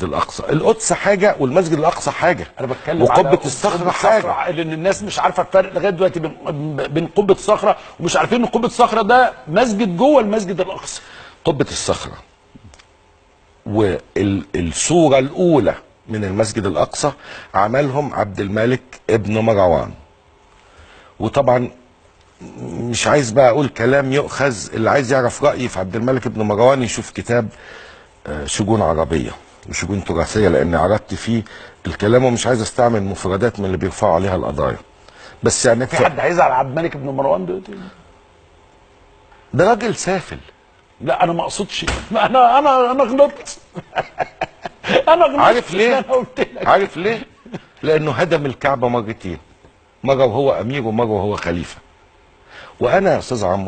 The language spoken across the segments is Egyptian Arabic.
الاقصى القدس حاجه والمسجد الاقصى حاجه انا بتكلم وقبه على الصخره قبة حاجه لان الناس مش عارفه الفرق لغايه دلوقتي بين بين قبه الصخره ومش عارفين ان قبه الصخره ده مسجد جوه المسجد الاقصى قبه الصخره والصوره الاولى من المسجد الاقصى عملهم عبد الملك ابن مروان وطبعا مش عايز بقى اقول كلام يؤخذ اللي عايز يعرف رايي في عبد الملك ابن مروان يشوف كتاب آه، شجون عربيه وشجون تراثيه لان عرضت فيه الكلام ومش عايز استعمل مفردات من اللي بيرفعوا عليها القضايا بس يعني في حد هيزعل على عبد الملك بن مروان دلوقتي ده راجل سافل لا انا ما اقصدش ما انا انا انا غلطت انا غلطت عارف ليه؟ انا قلت لك عارف ليه؟ لانه هدم الكعبه مرتين مره وهو امير ومره وهو خليفه وانا يا استاذ عمرو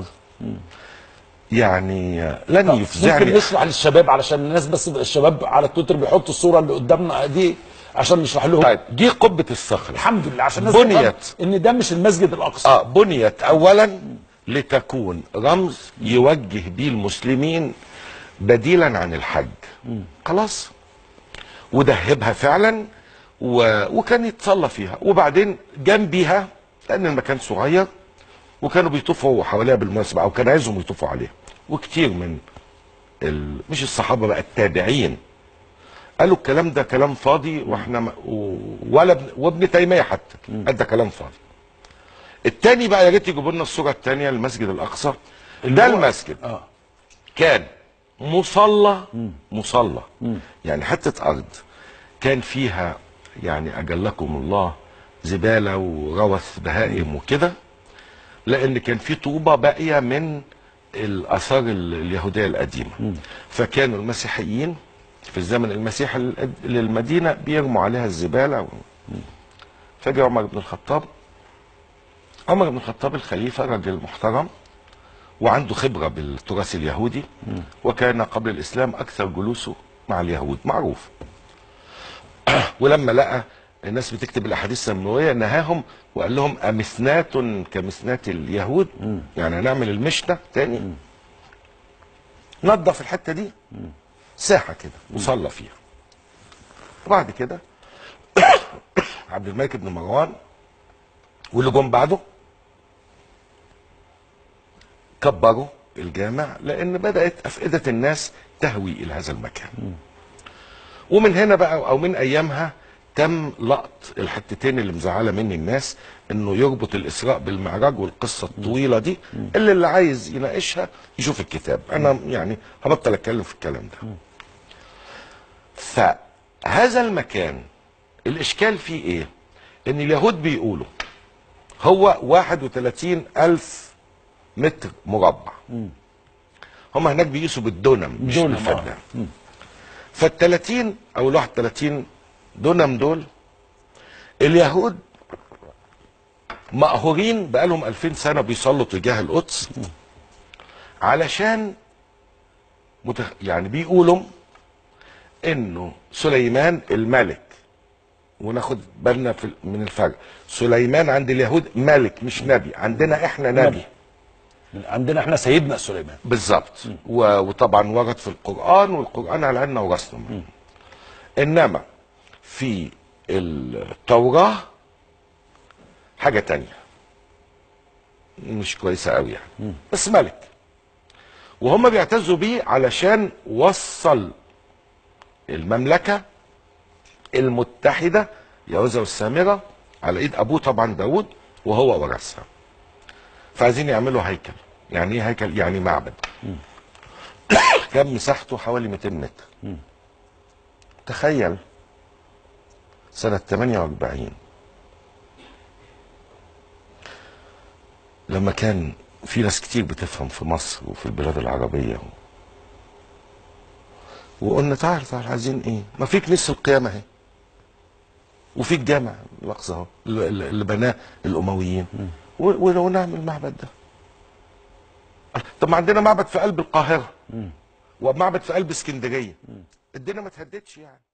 يعني لن ممكن يفزعني نشرح للشباب علشان الناس بس الشباب على تويتر بيحطوا الصوره اللي قدامنا دي عشان نشرح لهم طيب دي قبه الصخره الحمد لله عشان الناس بنيت. تفهم ان ده مش المسجد الاقصى اه بنيت اولا لتكون رمز يوجه بيه المسلمين بديلا عن الحج خلاص ودهبها فعلا و... وكان يتصلى فيها وبعدين جنبيها لان المكان صغير وكانوا بيطوفوا حواليها بالمناسبه او كان عايزهم يطوفوا عليها وكتير من ال... مش الصحابه بقى التابعين قالوا الكلام ده كلام فاضي واحنا ما... و... ولا ابن... وابن تيميه حتى قال ده كلام فاضي التاني بقى يا ريت يجيبوا لنا الصوره الثانيه المسجد الاقصى ده هو- المسجد اه كان مصلى مصلى يعني حته ارض كان فيها يعني اجلكم الله زباله وروث بهائم وكده لان كان في طوبه باقيه من الاثار ال- اليهوديه القديمه فكانوا المسيحيين في الزمن المسيحي لل- للمدينه بيرموا عليها الزباله و... فجاء عمر بن الخطاب عمر بن الخطاب الخليفه راجل محترم وعنده خبرة بالتراث اليهودي وكان قبل الإسلام أكثر جلوسه مع اليهود معروف ولما لقى الناس بتكتب الأحاديث النبوية نهاهم وقال لهم أمثنات كمثنات اليهود يعني هنعمل المشنة تاني نظف الحتة دي ساحة كده وصلى فيها وبعد كده عبد الملك بن مروان واللي جم بعده كبروا الجامع لان بدات افئده الناس تهوي الى هذا المكان ومن هنا بقى او من ايامها تم لقط الحتتين اللي مزعله مني الناس انه يربط الاسراء بالمعراج والقصه الطويله دي اللي اللي عايز يناقشها يشوف الكتاب انا يعني هبطل اتكلم في الكلام ده فهذا المكان الاشكال فيه ايه ان اليهود بيقولوا هو 31 الف متر مربع هم هناك بيقيسوا بالدونم مش دونم، بالفدان فال 30 او ال 31 دونم دول اليهود مقهورين بقالهم 2000 سنه بيصلوا تجاه القدس علشان متخ... يعني بيقولوا انه سليمان الملك وناخد بالنا في من الفرق سليمان عند اليهود ملك مش نبي عندنا احنا نبي, نبي. عندنا احنا سيدنا سليمان بالظبط و- وطبعا ورد في القرآن والقرآن على عيننا وراسنا إنما في التوراة حاجة تانية مش كويسة قوي يعني بس ملك وهم بيعتزوا بيه علشان وصل المملكة المتحدة يهوذا والسامرة على ايد ابوه طبعا داود وهو ورثها فعايزين يعملوا هيكل يعني ايه هيكل يعني معبد كان مساحته حوالي 200 متر تخيل سنة 48 لما كان في ناس كتير بتفهم في مصر وفي البلاد العربية وقلنا تعال تعال عايزين ايه ما في كنيسة القيامة اهي وفي الجامع الاقصى اهو اللي اللي بناه الامويين و- و- ونعمل المعبد ده طب ما عندنا معبد في قلب القاهره ومعبد في قلب اسكندريه الدنيا ما تهدتش يعني